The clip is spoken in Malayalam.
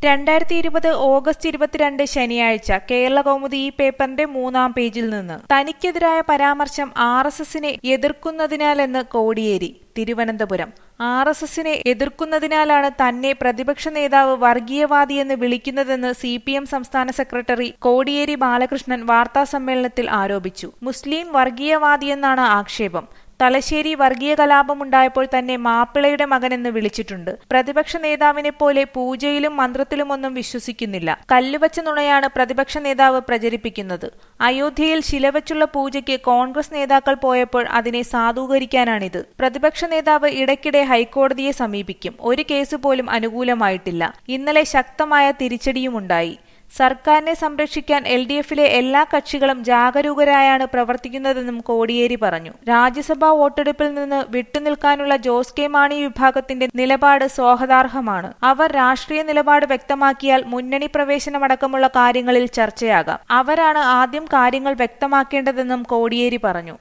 രണ്ടായിരത്തി ഇരുപത് ഓഗസ്റ്റ് ഇരുപത്തിരണ്ട് ശനിയാഴ്ച കേരള കൗമുദി ഈ പേപ്പറിന്റെ മൂന്നാം പേജിൽ നിന്ന് തനിക്കെതിരായ പരാമർശം ആർ എസ് എസിനെ എതിർക്കുന്നതിനാലെന്ന് കോടിയേരി തിരുവനന്തപുരം ആർ എസ് എസിനെ എതിർക്കുന്നതിനാലാണ് തന്നെ പ്രതിപക്ഷ നേതാവ് വർഗീയവാദിയെന്ന് വിളിക്കുന്നതെന്ന് സി പി എം സംസ്ഥാന സെക്രട്ടറി കോടിയേരി ബാലകൃഷ്ണൻ വാർത്താസമ്മേളനത്തിൽ ആരോപിച്ചു മുസ്ലിം വർഗീയവാദിയെന്നാണ് ആക്ഷേപം തലശ്ശേരി വർഗീയ കലാപമുണ്ടായപ്പോൾ തന്നെ മാപ്പിളയുടെ മകനെന്ന് വിളിച്ചിട്ടുണ്ട് പ്രതിപക്ഷ നേതാവിനെ പോലെ പൂജയിലും മന്ത്രത്തിലുമൊന്നും വിശ്വസിക്കുന്നില്ല കല്ലുവച്ച നുണയാണ് പ്രതിപക്ഷ നേതാവ് പ്രചരിപ്പിക്കുന്നത് അയോധ്യയിൽ ശിലവച്ചുള്ള പൂജയ്ക്ക് കോൺഗ്രസ് നേതാക്കൾ പോയപ്പോൾ അതിനെ സാധൂകരിക്കാനാണിത് പ്രതിപക്ഷ നേതാവ് ഇടയ്ക്കിടെ ഹൈക്കോടതിയെ സമീപിക്കും ഒരു കേസ് പോലും അനുകൂലമായിട്ടില്ല ഇന്നലെ ശക്തമായ തിരിച്ചടിയുമുണ്ടായി സർക്കാരിനെ സംരക്ഷിക്കാൻ എൽ ഡി എഫിലെ എല്ലാ കക്ഷികളും ജാഗരൂകരായാണ് പ്രവർത്തിക്കുന്നതെന്നും കോടിയേരി പറഞ്ഞു രാജ്യസഭാ വോട്ടെടുപ്പിൽ നിന്ന് വിട്ടുനിൽക്കാനുള്ള ജോസ് കെ മാണി വിഭാഗത്തിന്റെ നിലപാട് സ്വാഗതാർഹമാണ് അവർ രാഷ്ട്രീയ നിലപാട് വ്യക്തമാക്കിയാൽ മുന്നണി പ്രവേശനമടക്കമുള്ള കാര്യങ്ങളിൽ ചർച്ചയാകാം അവരാണ് ആദ്യം കാര്യങ്ങൾ വ്യക്തമാക്കേണ്ടതെന്നും കോടിയേരി പറഞ്ഞു